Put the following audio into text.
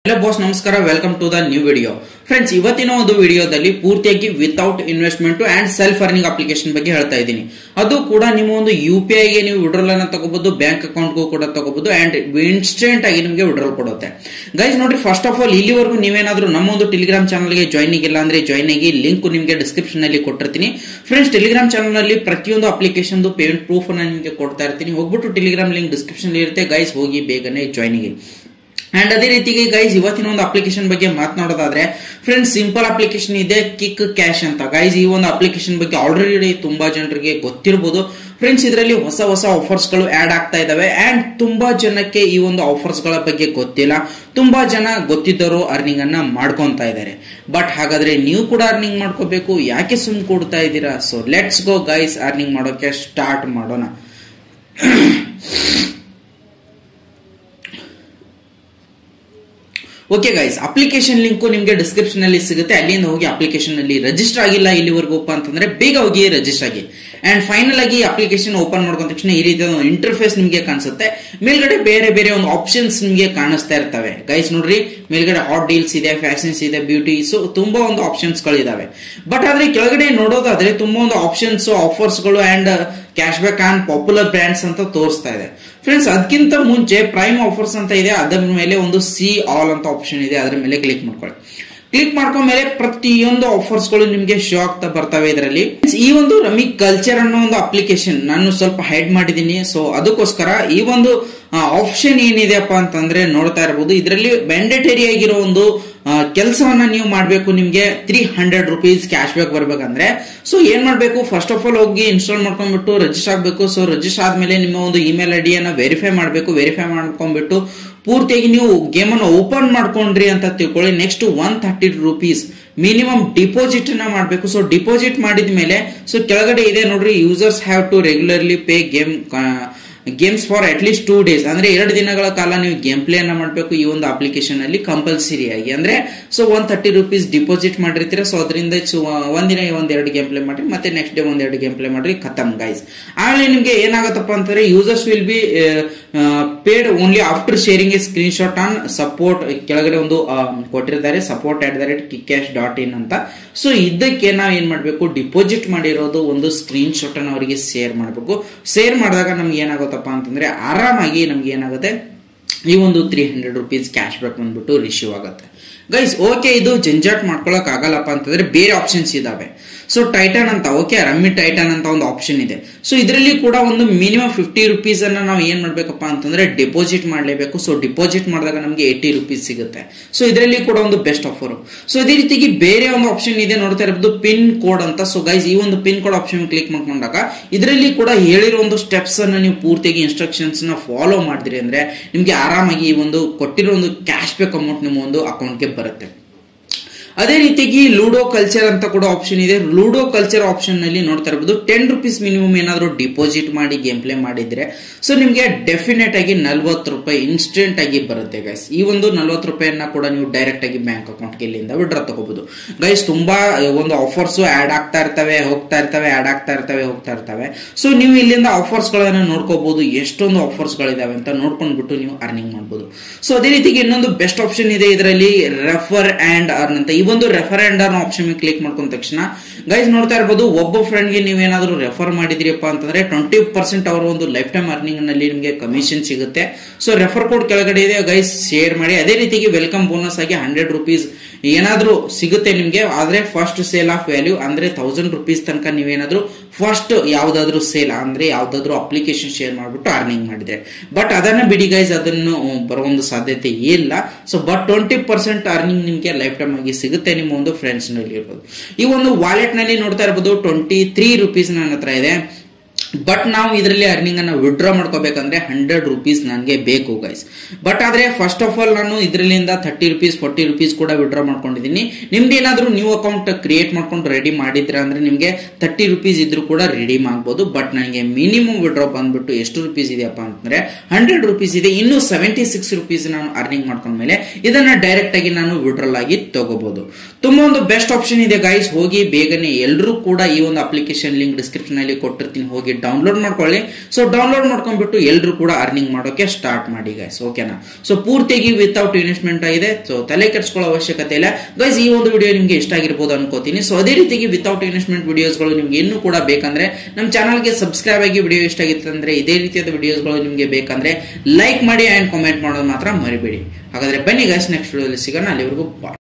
hello boss ನಮಸ್ಕಾರ welcome to the new video friends ಇವತ್ತಿನ ಒಂದು ವಿಡಿಯೋದಲ್ಲಿ ಪೂರ್ತಿಯಾಗಿ without investment and self earning application ಬಗ್ಗೆ ಹೇಳ್ತಾ ಇದ್ದೀನಿ ಅದು ಕೂಡ ನಿಮ್ಮ ಒಂದು ಯು ಪಿ ಐಗೆ ನೀವು ವಿಡ್ರೋಲ್ ಅನ್ನ ತಗೋಬಹುದು ಬ್ಯಾಂಕ್ ಅಕೌಂಟ್ಗೂ ಕೂಡ ತಗೋಬಹುದು ಅಂಡ್ ಇನ್ಸ್ಟೆಂಟ್ ಆಗಿ ನಿಮಗೆ ವಿಡ್ರೋಲ್ ಕೊಡುತ್ತೆ ಗೈಸ್ ನೋಡ್ರಿ ಫಸ್ಟ್ ಆಫ್ ಆಲ್ ಇಲ್ಲಿವರೆಗೂ ನೀವೇನಾದ್ರೂ ನಮ್ಮ ಒಂದು ಟೆಲಿಗ್ರಾಮ್ ಚಾನಲ್ಗೆ ಜಾಯ್ನ್ ಆಗಿಲ್ಲ ಅಂದ್ರೆ ಜಾಯ್ನ್ ಆಗಿ ಲಿಂಕ್ ನಿಮಗೆ ಡಿಸ್ಕ್ರಿಪ್ಷನ್ ಅಲ್ಲಿ ಕೊಟ್ಟಿರ್ತೀನಿ ಫ್ರೆಂಡ್ಸ್ ಟೆಲಿಗ್ರಾಮ್ ಚಾನಲ್ ನಲ್ಲಿ ಪ್ರತಿಯೊಂದು ಅಪ್ಲಿಕೇಶನ್ ಪೇಮೆಂಟ್ ಪ್ರೂಫ್ ಅನ್ನ ನಿಮಗೆ ಕೊಡ್ತಾ ಇರ್ತೀನಿ ಹೋಗ್ಬಿಟ್ಟು ಟೆಲಿಗ್ರಾಮ್ ಲಿಂಕ್ ಡಿಸ್ಕ್ರಿಪ್ಷನ್ ಇರುತ್ತೆ ಗೈಸ್ ಹೋಗಿ ಬೇಗನೆ ಜಾಯ್ನ್ ಆಗಿ ಅಂಡ್ ಅದೇ ರೀತಿಗೆ ಗೈಸ್ ಇವತ್ತಿನ ಒಂದು ಅಪ್ಲಿಕೇಶನ್ ಬಗ್ಗೆ ಮಾತನಾಡೋದಾದ್ರೆ ಫ್ರೆಂಡ್ಸ್ ಸಿಂಪಲ್ ಅಪ್ಲಿಕೇಶನ್ ಇದೆ ಕಿಕ್ ಕ್ಯಾಶ್ ಅಂತ ಗೈಸ್ ಈ ಒಂದು ಅಪ್ಲಿಕೇಶನ್ ಬಗ್ಗೆ ಆಲ್ರೆಡಿ ತುಂಬಾ ಜನರಿಗೆ ಗೊತ್ತಿರಬಹುದು ಫ್ರೆಂಡ್ಸ್ ಇದರಲ್ಲಿ ಹೊಸ ಹೊಸ ಆಫರ್ಸ್ ಗಳು ಆಡ್ ಆಗ್ತಾ ಇದಾವೆ ಅಂಡ್ ತುಂಬಾ ಜನಕ್ಕೆ ಈ ಒಂದು ಆಫರ್ಸ್ ಗಳ ಬಗ್ಗೆ ಗೊತ್ತಿಲ್ಲ ತುಂಬಾ ಜನ ಗೊತ್ತಿದ್ದವರು ಅರ್ನಿಂಗ್ ಅನ್ನ ಮಾಡ್ಕೊಂತಾ ಇದ್ದಾರೆ ಬಟ್ ಹಾಗಾದ್ರೆ ನೀವು ಕೂಡ ಅರ್ನಿಂಗ್ ಮಾಡ್ಕೋಬೇಕು ಯಾಕೆ ಸುಮ್ ಕೊಡ್ತಾ ಇದ್ದೀರಾ so let's go guys earning ಮಾಡೋಕೆ ಸ್ಟಾರ್ಟ್ ಮಾಡೋಣ ಓಕೆ ಗೈಸ್ ಅಪ್ಲಿಕೇಶನ್ ಲಿಂಕ್ ನಿಮಗೆ ಡಿಸ್ಕ್ರಿಪ್ಷನ್ ಅಲ್ಲಿ ಸಿಗುತ್ತೆ ಅಲ್ಲಿಂದ ಹೋಗಿ ಅಪ್ಲಿಕೇಶನ್ ಅಲ್ಲಿ ರಿಜಿಸ್ಟರ್ ಆಗಿಲ್ಲ ಇಲ್ಲಿವರೆಗೂ ಅಂತಂದ್ರೆ ಬೇಗ ಹೋಗಿ ರಿಜಿಸ್ಟರ್ ಆಗಿ ಅಂಡ್ ಫೈನಲ್ ಆಗಿ ಅಪ್ಲಿಕೇಶನ್ ಓಪನ್ ಮಾಡ್ಕೊಂಡ ತಕ್ಷಣ ಈ ರೀತಿಯ ಒಂದು ಇಂಟರ್ಫೇಸ್ ನಿಮಗೆ ಕಾಣಿಸುತ್ತೆ ಮೇಲ್ಗಡೆ ಬೇರೆ ಬೇರೆ ಒಂದು ಆಪ್ಷನ್ಸ್ ನಿಮಗೆ ಕಾಣಿಸ್ತಾ ಇರ್ತವೆ ಗೈಸ್ ನೋಡ್ರಿ ಮೇಲ್ಗಡೆ ಹಾಟ್ ಡೀಲ್ಸ್ ಇದೆ ಫ್ಯಾಷನ್ಸ್ ಇದೆ ಬ್ಯೂಟಿ ಸೊ ತುಂಬಾ ಒಂದು ಆಪ್ಷನ್ಸ್ ಗಳಿದಾವೆ ಬಟ್ ಆದ್ರೆ ಕೆಳಗಡೆ ನೋಡೋದಾದ್ರೆ ತುಂಬಾ ಒಂದು ಆಪ್ಷನ್ಸ್ ಆಫರ್ಸ್ ಗಳು and cash back on popular brands ಅಂತ ತೋರಿಸ್ತಾ ಇದೆ ಫ್ರೆಂಡ್ಸ್ ಅದಕ್ಕಿಂತ ಮುಂಚೆ ಪ್ರೈಮ್ ಆಫರ್ಸ್ ಅಂತ ಇದೆ ಅದರ ಮೇಲೆ ಒಂದು ಸಿ ಆಲ್ ಅಂತ ಆಪ್ಷನ್ ಇದೆ ಅದರ ಮೇಲೆ ಕ್ಲಿಕ್ ಮಾಡ್ಕೊಳ್ಳಿ ಕ್ಲಿಕ್ ಮಾಡ್ಕೊಂಡ್ಮೇಲೆ ಪ್ರತಿಯೊಂದು ಆಫರ್ಸ್ ಗಳು ನಿಮಗೆ ಶೋ ಆಗ್ತಾ ಬರ್ತವೆ ಇದರಲ್ಲಿ ಈ ಒಂದು ರಮಿ ಕಲ್ಚರ್ ಅನ್ನೋ ಒಂದು ಅಪ್ಲಿಕೇಶನ್ ನಾನು ಸ್ವಲ್ಪ ಹೈಡ್ ಮಾಡಿದ್ದೀನಿ ಸೊ ಅದಕ್ಕೋಸ್ಕರ ಈ ಒಂದು ಆಪ್ಷನ್ ಏನಿದೆಯಪ್ಪ ಅಂತಂದ್ರೆ ನೋಡ್ತಾ ಇರಬಹುದು ಇದರಲ್ಲಿ ಮ್ಯಾಂಡೇಟರಿ ಆಗಿರೋ ಒಂದು ಕೆಲಸವನ್ನ ನೀವು ಮಾಡಬೇಕು ನಿಮಗೆ three hundred rupees cash back ಬರ್ಬೇಕಂದ್ರೆ ಸೊ ಏನ್ ಮಾಡಬೇಕು ಫಸ್ಟ್ ಆಫ್ ಆಲ್ ಹೋಗಿ ಇನ್ಸ್ಟಾಲ್ ಮಾಡ್ಕೊಂಡ್ಬಿಟ್ಟು ರಿಜಿಸ್ಟರ್ ಆಗಬೇಕು ಸೊ ರಿಜಿಸ್ಟರ್ ಆದ್ಮೇಲೆ ನಿಮ್ಮ ಒಂದು ಇಮೇಲ್ ಐ ಡಿಯನ್ನ ವೆರಿಫೈ ಮಾಡಬೇಕು ವೆರಿಫೈ ಮಾಡ್ಕೊಂಡ್ಬಿಟ್ಟು ಪೂರ್ತಿಯಾಗಿ ನೀವು ಗೇಮ್ ಅನ್ನು ಓಪನ್ ಮಾಡ್ಕೊಂಡ್ರಿ ಅಂತ ತಿಳ್ಕೊಳ್ಳಿ next one thirty rupees minimum deposit ಅನ್ನ ಮಾಡಬೇಕು ಸೊ ಡಿಪಾಸಿಟ್ ಮಾಡಿದ ಮೇಲೆ ಸೊ ಕೆಳಗಡೆ ಇದೆ ನೋಡ್ರಿ users have to regularly pay game games for at least two days ಅಂದ್ರೆ ಎರಡು ದಿನಗಳ ಕಾಲ ನೀವು ಗೇಮ್ ಪ್ಲೇ ಅನ್ನ ಮಾಡಬೇಕು ಈ ಒಂದು ಅಪ್ಲಿಕೇಶನ್ ಅಲ್ಲಿ ಕಂಪಲ್ಸರಿ ಆಗಿ ಅಂದ್ರೆ so one thirty rupees deposit ಮಾಡಿರ್ತೀರ ಸೊ ಅದರಿಂದ ಒಂದಿನ ಒಂದ್ ಎರಡು ಗೇಮ್ ಪ್ಲೇ ಮಾಡ್ರಿ ಮತ್ತೆ ನೆಕ್ಸ್ಟ್ ಡೇ ಒಂದ್ ಎರಡು ಗೇಮ್ ಪ್ಲೇ ಮಾಡ್ರಿ ಖತಮ್ ಗೈಸ್ ಆಮೇಲೆ ನಿಮ್ಗೆ ಏನಾಗತ್ತಪ್ಪ ಅಂತಂದ್ರೆ users will be paid only after sharing a screenshot on support ಕೆಳಗಡೆ ಒಂದು ಕೊಟ್ಟಿರ್ತಾರೆ support at the rate cash dot in ಅಂತ ಸೊ ಇದಕ್ಕೆ ನಾವು ಏನ್ ಮಾಡ್ಬೇಕು ಡಿಪಾಸಿಟ್ ಮಾಡಿರೋದು ಒಂದು ಸ್ಕ್ರೀನ್ ಶಾಟ್ ಅನ್ನು ಅವರಿಗೆ ಶೇರ್ ಮಾಡಬೇಕು ಶೇರ್ ಮಾಡಿದಾಗ ನಮ್ಗೆ ಏನಾಗುತ್ತಪ್ಪ ಅಂತಂದ್ರೆ ಆರಾಮಾಗಿ ನಮ್ಗೆ ಏನಾಗುತ್ತೆ ಈ ಒಂದು three hundred rupees cash back ಬಂದ್ಬಿಟ್ಟು ರಿಸೀವ್ ಆಗುತ್ತೆ ಗೈಸ್ ಓಕೆ ಇದು ಜಂಜಾಟ್ ಮಾಡ್ಕೊಳಕ್ ಆಗಲ್ಲಪ್ಪ ಅಂತಂದ್ರೆ ಬೇರೆ ಆಪ್ಷನ್ಸ್ ಇದಾವೆ ಸೊ ಟೈಟನ್ ಅಂತ ಓಕೆ ರಮ್ಮಿ ಟೈಟನ್ ಅಂತ ಒಂದು ಆಪ್ಷನ್ ಇದೆ ಸೊ ಇದರಲ್ಲಿ ಕೂಡ ಒಂದು ಮಿನಿಮಮ್ ಫಿಫ್ಟಿ ರುಪೀಸ್ ಅನ್ನ ನಾವು ಏನ್ ಮಾಡ್ಬೇಕಪ್ಪ ಅಂತಂದ್ರೆ ಡಿಪಾಸಿಟ್ ಮಾಡಲೇಬೇಕು ಸೊ ಡಿಪಾಸಿಟ್ ಮಾಡಿದಾಗ ನಮಗೆ ಏಯ್ಟಿ ರುಪೀಸ್ ಸಿಗುತ್ತೆ ಸೊ ಇದರಲ್ಲಿ ಕೂಡ ಒಂದು ಬೆಸ್ಟ್ ಆಫರ್ ಸೊ ಇದೇ ರೀತಿಗೆ ಬೇರೆ ಒಂದು ಆಪ್ಷನ್ ಇದೆ ನೋಡ್ತಾ ಇರೋದು ಪಿನ್ ಕೋಡ್ ಅಂತ ಸೊ ಗೈಸ್ ಈ ಒಂದು ಪಿನ್ ಕೋಡ್ ಆಪ್ಷನ್ ಕ್ಲಿಕ್ ಮಾಡ್ಕೊಂಡಾಗ ಇದರಲ್ಲಿ ಕೂಡ ಹೇಳಿರೋ ಒಂದು ಸ್ಟೆಪ್ಸ್ ಅನ್ನ ನೀವು ಪೂರ್ತಿಯಾಗಿ ಇನ್ಸ್ಟ್ರಕ್ಷನ್ಸ್ ನ ಫಾಲೋ ಮಾಡಿದ್ರಿ ಅಂದ್ರೆ ನಿಮ್ಗೆ ಆರಾಮಾಗಿ ಈ ಒಂದು ಕೊಟ್ಟಿರೋ ಒಂದು ಕ್ಯಾಶ್ ಬ್ಯಾಕ್ ಅಮೌಂಟ್ ನಿಮ್ಮ ಒಂದು ಅಕೌಂಟ್ಗೆ ಬರುತ್ತೆ ಅದೇ ರೀತಿಯಾಗಿ ಲೂಡೋ ಕಲ್ಚರ್ ಅಂತ ಕೂಡ ಆಪ್ಷನ್ ಇದೆ ಲೂಡೋ ಕಲ್ಚರ್ ಆಪ್ಷನ್ ನಲ್ಲಿ ನೋಡ್ತಾ ಇರಬಹುದು ಟೆನ್ ರುಪೀಸ್ ಮಿನಿಮಮ್ ಏನಾದರೂ ಡಿಪಾಸಿಟ್ ಮಾಡಿ ಗೇಮ್ ಪ್ಲೇ ಮಾಡಿದ್ರೆ ಸೊ ನಿಮಗೆ ಡೆಫಿನೆಟ್ ಆಗಿ ನಲ್ವತ್ತು ರೂಪಾಯಿ ಇನ್ಸ್ಟೆಂಟ್ ಆಗಿ ಬರುತ್ತೆ ಗೈಸ್ ಈ ಒಂದು ನಲ್ವತ್ತು ರೂಪಾಯಿಯನ್ನ ಕೂಡ ನೀವು ಡೈರೆಕ್ಟ್ ಆಗಿ ಬ್ಯಾಂಕ್ ಅಕೌಂಟ್ಗೆ ಇಲ್ಲಿಂದ ವಿಡ್ರಾ ತಗೋಬಹುದು ಗೈಸ್ ತುಂಬಾ ಒಂದು ಆಫರ್ಸ್ ಆಡ್ ಆಗ್ತಾ ಇರ್ತವೆ ಹೋಗ್ತಾ ಇರ್ತವೆ ಆಡ್ ಆಗ್ತಾ ಇರ್ತವೆ ಹೋಗ್ತಾ ಇರ್ತವೆ ಸೊ ನೀವು ಇಲ್ಲಿಂದ ಆಫರ್ಸ್ ಗಳನ್ನ ನೋಡ್ಕೋಬಹುದು ಎಷ್ಟೊಂದು ಆಫರ್ಸ್ ಗಳಿದಾವೆ ಅಂತ ನೋಡ್ಕೊಂಡ್ಬಿಟ್ಟು ನೀವು ಅರ್ನಿಂಗ್ ಮಾಡಬಹುದು ಸೊ ಅದೇ ರೀತಿಗೆ ಇನ್ನೊಂದು ಬೆಸ್ಟ್ ಆಪ್ಷನ್ ಇದೆ ಇದರಲ್ಲಿ ರೆಫರ್ ಅಂಡ್ ಅರ್ನ್ ಅಂತ ಈ ಒಂದು refer and earn option click ಮಾಡ್ಕೊಂಡ ತಕ್ಷಣ ಗೈಸ್ ನೋಡ್ತಾ ಇರ್ಬೋದು ಒಬ್ಬ ಫ್ರೆಂಡ್ಗೆ ನೀವೇನಾದ್ರೂ ರೆಫರ್ ಮಾಡಿದ್ರಿಪ್ಪ ಅಂತಂದ್ರೆ ಟ್ವೆಂಟಿ ಪರ್ಸೆಂಟ್ ಅವರ ಒಂದು ಲೈಫ್ ಟೈಮ್ ಅರ್ನಿಂಗ್ ನಲ್ಲಿ ನಿಮಗೆ ಕಮಿಷನ್ ಸಿಗುತ್ತೆ ಸೊ ರೆಫರ್ ಕೋಡ್ ಕೆಳಗಡೆ ಇದೆ ಗೈಸ್ ಶೇರ್ ಮಾಡಿ ಅದೇ ರೀತಿಗೆ ವೆಲ್ಕಮ್ ಬೋನಸ್ ಆಗಿ ಹಂಡ್ರೆಡ್ ರುಪೀಸ್ ಏನಾದ್ರೂ ಸಿಗುತ್ತೆ ನಿಮ್ಗೆ ಆದ್ರೆ ಫಸ್ಟ್ ಸೇಲ್ ಆಫ್ ವ್ಯಾಲ್ಯೂ ಅಂದ್ರೆ ತೌಸಂಡ್ ರುಪೀಸ್ ತನಕ ನೀವೇನಾದ್ರೂ ಫಸ್ಟ್ ಯಾವ್ದಾದ್ರು ಸೇಲ್ ಅಂದ್ರೆ ಯಾವ್ದಾದ್ರು ಅಪ್ಲಿಕೇಶನ್ ಶೇರ್ ಮಾಡ್ಬಿಟ್ಟು ಅರ್ನಿಂಗ್ ಮಾಡಿದ್ರೆ ಬಟ್ ಅದನ್ನ ಬಿಡಿ ಗೈಸ್ ಅದನ್ನು ಬರೋ ಒಂದು ಸಾಧ್ಯತೆ ಇಲ್ಲ so but twenty percent earning ನಿಮ್ಗೆ ಲೈಫ್ ಟೈಮ್ ಆಗಿ ಸಿಗುತ್ತೆ ನಿಮ್ಮ ಒಂದು ಫ್ರೆಂಡ್ಸ್ ನಲ್ಲಿ ಇರ್ಬೋದು ಈ ಒಂದು ವಾಲೆಟ್ ನಲ್ಲಿ ನೋಡ್ತಾ ಇರ್ಬೋದು ಟ್ವೆಂಟಿ ತ್ರೀ ರುಪೀಸ್ ನನ್ನ ಹತ್ರ ಇದೆ ಬಟ್ ನಾವು ಇದರಲ್ಲಿ ಅರ್ನಿಂಗ್ ಅನ್ನ ವಿಡ್ರಾ ಮಾಡ್ಕೋಬೇಕಂದ್ರೆ ಹಂಡ್ರೆಡ್ ರುಪೀಸ್ ನನಗೆ ಬೇಕು ಗೈಸ್ ಬಟ್ ಆದ್ರೆ ಫಸ್ಟ್ ಆಫ್ ಆಲ್ ನಾನು ಇದರಲ್ಲಿಂದ ಥರ್ಟಿ ರುಪೀಸ್ ಫೋರ್ಟಿ ರುಪೀಸ್ ಕೂಡ ವಿಡ್ರಾ ಮಾಡ್ಕೊಂಡಿದ್ದೀನಿ ನಿಮ್ದು ಏನಾದರೂ ನ್ಯೂ ಅಕೌಂಟ್ ಕ್ರಿಯೇಟ್ ಮಾಡ್ಕೊಂಡು ರೆಡಿ ಮಾಡಿದ್ರೆ ಅಂದ್ರೆ ನಿಮಗೆ ತರ್ಟಿ ರುಪೀಸ್ ಇದ್ರೂ ಕೂಡ ರೆಡಿ ಮಾಡ್ಬೋದು ಬಟ್ ನನಗೆ ಮಿನಿಮಮ್ ವಿಡ್ರಾ ಬಂದ್ಬಿಟ್ಟು ಎಷ್ಟು ರುಪೀಸ್ ಇದೆಯಪ್ಪ ಅಂತಂದ್ರೆ ಹಂಡ್ರೆಡ್ ರುಪೀಸ್ ಇದೆ ಇನ್ನು ಸೆವೆಂಟಿ ಸಿಕ್ಸ್ ರುಪೀಸ್ ನಾನು ಅರ್ನಿಂಗ್ ಮಾಡ್ಕೊಂಡ್ಮೇಲೆ ಇದನ್ನ ಡೈರೆಕ್ಟ್ ಆಗಿ ನಾನು ವಿಡ್ರಾಲ್ ಆಗಿ ತಗೋಬಹುದು ತುಂಬಾ ಒಂದು ಬೆಸ್ಟ್ ಆಪ್ಷನ್ ಇದೆ ಗೈಸ್ ಹೋಗಿ ಬೇಗನೆ ಎಲ್ಲರೂ ಕೂಡ ಈ ಒಂದು ಅಪ್ಲಿಕೇಶನ್ ಲಿಂಕ್ ಡಿಸ್ಕ್ರಿಪ್ಷನ್ ಅಲ್ಲಿ ಕೊಟ್ಟಿರ್ತೀನಿ ಹೋಗಿ ಡೌನ್ಲೋಡ್ ಮಾಡ್ಕೊಳ್ಳಿ ಸೊ ಡೌನ್ಲೋಡ್ ಮಾಡ್ಕೊಂಡ್ಬಿಟ್ಟು ಎಲ್ಲರೂ ಕೂಡ ಅರ್ನಿಂಗ್ ಮಾಡೋಕೆ ಸ್ಟಾರ್ಟ್ ಮಾಡಿ ಗೈಸ್ ಓಕೆನಾ ಸೊ ಪೂರ್ತಿಯಾಗಿ ವಿತೌಟ್ ಇನ್ವೆಸ್ಟ್ಮೆಂಟ್ ಆಗಿದೆ ಸೊ ತಲೆ ಕೆಡಿಸ್ಕೊಳ್ಳೋ ಅವಶ್ಯಕತೆ ಇಲ್ಲ ಗೈಸ್ ಈ ಒಂದು ವಿಡಿಯೋ ನಿಮಗೆ ಇಷ್ಟ ಆಗಿರ್ಬೋದು ಅನ್ಕೋತೀನಿ ಸೊ ಅದೇ ರೀತಿಯಾಗಿ ವಿತೌಟ್ ಇನ್ವೆಸ್ಟ್ಮೆಂಟ್ ವಿಡಿಯೋಸ್ಗಳು ನಿಮ್ಗೆ ಇನ್ನೂ ಕೂಡ ಬೇಕಂದ್ರೆ ನಮ್ಮ ಚಾನಲ್ಗೆ ಸಬ್ಸ್ಕ್ರೈಬ್ ಆಗಿ ವಿಡಿಯೋ ಇಷ್ಟ ಆಗಿತ್ತು ಅಂದ್ರೆ ಇದೇ ರೀತಿಯಾದ ವಿಡಿಯೋಸ್ಗಳು ನಿಮಗೆ ಬೇಕಂದ್ರೆ ಲೈಕ್ ಮಾಡಿ ಅಂಡ್ ಕಾಮೆಂಟ್ ಮಾಡೋದು ಮಾತ್ರ ಮರಿಬೇಡಿ ಹಾಗಾದ್ರೆ ಬನ್ನಿ ಗೈಸ್ ನೆಕ್ಸ್ಟ್ ವಿಡಿಯೋದಲ್ಲಿ ಸಿಗೋಣ ಅಲ್ಲಿವರೆಗೂ ಬಾಯ್